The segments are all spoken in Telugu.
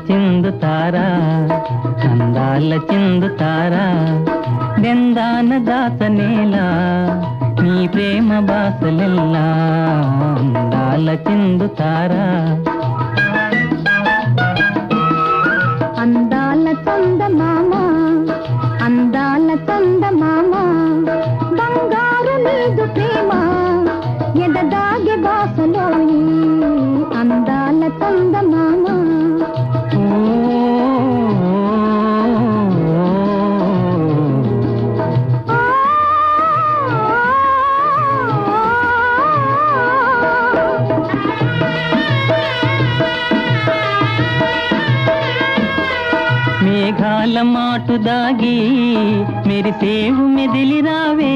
చిందుతారా అందాల చిందుతారా దెందాన దాసనేలా నీ ప్రేమ బాసలెల్లా అందాల చిందుతారా అందాల చందమామ అందాల చందమామ బంగారు నీదు ప్రేమ ఎదదాగే బాసలోయి అందాల చందమామ ఆ, మేఘాల మాటు దాగి మెరిసేవు మెదిలి రావే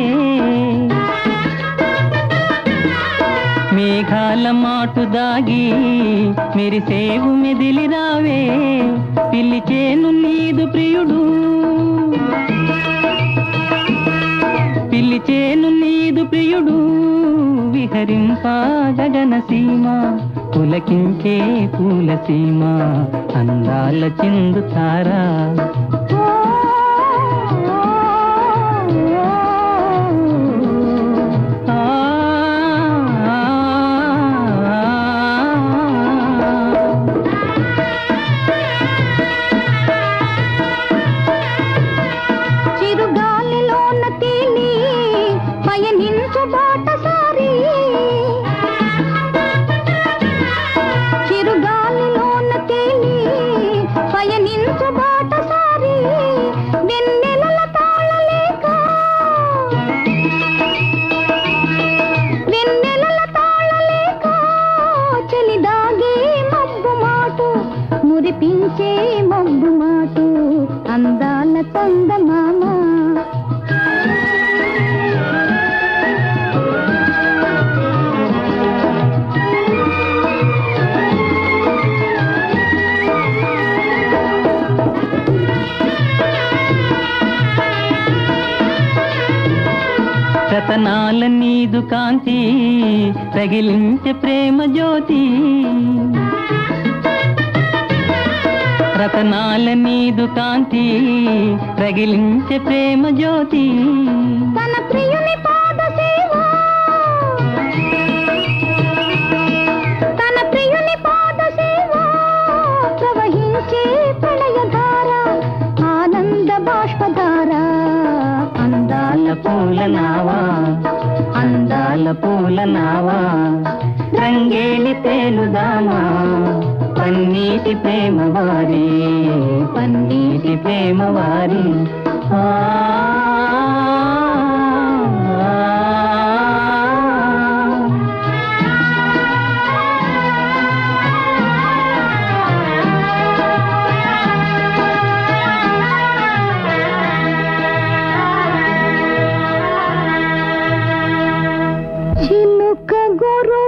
మేఘాల మాటు దాగి మెరిసేవు మెదిలి రావే పిలిచేను నీదు ప్రియుడు పిలిచేను నీదు ప్రియుడు విహరింప గగన సీమ పులకించే పూల సీమ అందాల చిందుతారా ఓ, ఆ, ఆ, ఆ. చిరుగాలిలోన తేలి పయనించు బాటసారి చిరుగాలిలోన తేలి పయనించు బాటసారి వెన్నెలల తాళలేక వెన్నెలల తాళలేక చెలిదాగే మబ్బు మాటు మురిపించే మబ్బు మాటు అందాల చందమామ రతనాల నీదు కాంతి తగిలించే ప్రేమ జ్యోతి రతనాల నీదు కాంతి తగిలించే ప్రేమ జ్యోతి తన ప్రియుని పాద సేవ తన ప్రియుని పాద సేవ ప్రవహించే ప్రళయధార ఆనంద బాష్పధార అందాల పూల నావా అందాల పూల నావా రంగేలి తేలుదామా పన్నీటి ప్రేమ వారి పన్నీటి ప్రేమ వారి ఆ చిలుక గొరు